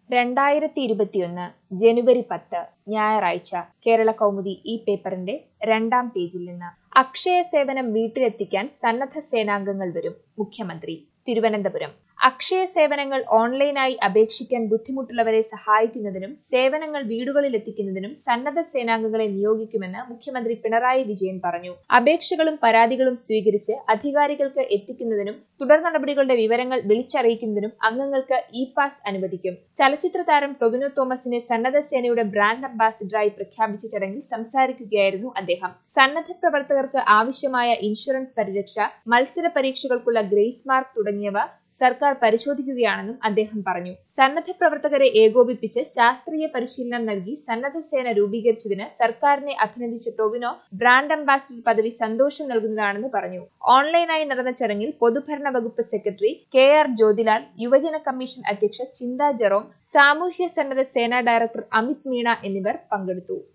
രണ്ടായിരത്തി ഇരുപത്തിയൊന്ന് ജനുവരി പത്ത് ഞായറാഴ്ച കേരള കൗമുദി ഈ പേപ്പറിന്റെ രണ്ടാം പേജിൽ നിന്ന് അക്ഷയ സേവനം വീട്ടിലെത്തിക്കാൻ സന്നദ്ധ സേനാംഗങ്ങൾ വരും മുഖ്യമന്ത്രി തിരുവനന്തപുരം അക്ഷയ സേവനങ്ങൾ ഓൺലൈനായി അപേക്ഷിക്കാൻ ബുദ്ധിമുട്ടുള്ളവരെ സഹായിക്കുന്നതിനും സേവനങ്ങൾ വീടുകളിൽ എത്തിക്കുന്നതിനും സന്നദ്ധ സേനാംഗങ്ങളെ നിയോഗിക്കുമെന്ന് മുഖ്യമന്ത്രി പിണറായി വിജയൻ പറഞ്ഞു അപേക്ഷകളും പരാതികളും സ്വീകരിച്ച് അധികാരികൾക്ക് എത്തിക്കുന്നതിനും തുടർ നടപടികളുടെ വിവരങ്ങൾ വിളിച്ചറിയിക്കുന്നതിനും അംഗങ്ങൾക്ക് ഇ പാസ് അനുവദിക്കും ചലച്ചിത്ര താരം ടൊവിനോ തോമസിനെ സന്നദ്ധ സേനയുടെ ബ്രാൻഡ് അംബാസിഡറായി പ്രഖ്യാപിച്ച ചടങ്ങിൽ സംസാരിക്കുകയായിരുന്നു അദ്ദേഹം സന്നദ്ധ പ്രവർത്തകർക്ക് ആവശ്യമായ ഇൻഷുറൻസ് പരിരക്ഷ മത്സര പരീക്ഷകൾക്കുള്ള ഗ്രേസ് മാർക്ക് തുടങ്ങിയവ സർക്കാർ പരിശോധിക്കുകയാണെന്നും അദ്ദേഹം പറഞ്ഞു സന്നദ്ധ പ്രവർത്തകരെ ഏകോപിപ്പിച്ച് ശാസ്ത്രീയ പരിശീലനം നൽകി സന്നദ്ധ സേന രൂപീകരിച്ചതിന് സർക്കാരിനെ അഭിനന്ദിച്ച ടൊവിനോ ബ്രാൻഡ് അംബാസിഡർ പദവി സന്തോഷം നൽകുന്നതാണെന്ന് പറഞ്ഞു ഓൺലൈനായി നടന്ന ചടങ്ങിൽ പൊതുഭരണ വകുപ്പ് സെക്രട്ടറി കെ ആർ ജ്യോതിലാൽ യുവജന കമ്മീഷൻ അധ്യക്ഷ ചിന്ത ജെറോം സാമൂഹ്യ സന്നദ്ധ സേനാ ഡയറക്ടർ അമിത് മീണ എന്നിവർ പങ്കെടുത്തു